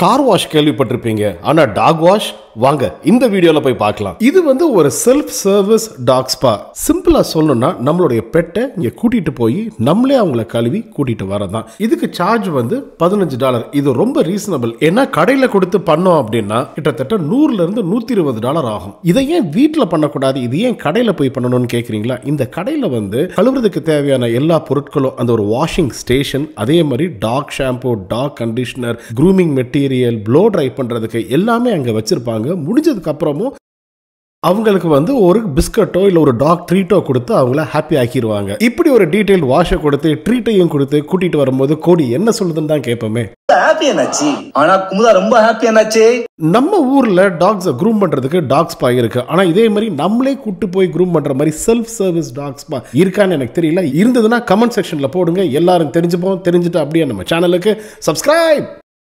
car wash கேள்விப்பட்டிருப்பீங்க ஆனா talk wash வாங்க இந்த வீடியோல போய் பார்க்கலாம் இது வந்து ஒரு செல்ஃப் சர்வீஸ் டாக் ஸ்பா சிம்பிளா சொல்லணும்னா நம்மளுடைய பெட்டை இங்க கூட்டிட்டு போய் நம்மளே அவங்கள கழுவி கூட்டிட்டு வரதான் இதுக்கு சார்ஜ் வந்து பதினஞ்சு டாலர் இது ரொம்ப ரீசனபிள் ஏன்னா கடையில கொடுத்து பண்ணோம் அப்படின்னா கிட்டத்தட்ட நூறுல இருந்து நூத்தி இருபது டாலர் ஆகும் இதை ஏன் வீட்டில் பண்ணக்கூடாது இது ஏன் கடையில போய் பண்ணணும்னு கேக்குறீங்களா இந்த கடையில வந்து கழுவுறதுக்கு தேவையான எல்லா பொருட்களும் அந்த ஒரு வாஷிங் ஸ்டேஷன் அதே மாதிரி dog shampoo dog conditioner grooming material blow dry பண்றதுக்கு எல்லாமே அங்க வச்சிருப்பாங்க முடிஞ்சதுக்கு அப்புறமும் அவங்களுக்கு வந்து ஒரு பிஸ்கட்டோ இல்லை ஒரு டாக் ட்ரீட்டோ கொடுத்து அவங்கள ஹாப்பி ஆக்கிடுவாங்க இப்படி ஒரு டீட்டெயில் வாஷை கொடுத்து ட்ரீட்டையும் கொடுத்து கூட்டிட்டு வரும்போது கோடி என்ன சொல்லுதுன்னு தான் கேட்போமே ஹாப்பி என்னாச்சு ஆனா குமுதா ரொம்ப ஹாப்பி என்னாச்சு நம்ம ஊர்ல டாக்ஸை க்ரூம் பண்றதுக்கு டாக் ஸ்பா இருக்கு ஆனா இதே மாதிரி நம்மளே கூட்டு போய் க்ரூம் பண்ற மாதிரி செல்ஃப் சர்வீஸ் டாக் ஸ்பா இருக்கான்னு எனக்கு தெரியல இருந்ததுன்னா கமெண்ட் செக்ஷன்ல போடுங்க எல்லாரும் தெரிஞ்சுப்போம் தெரிஞ்சுட்டு அப்படியே நம்ம சேனலுக்கு சப்ஸ்கிரைப்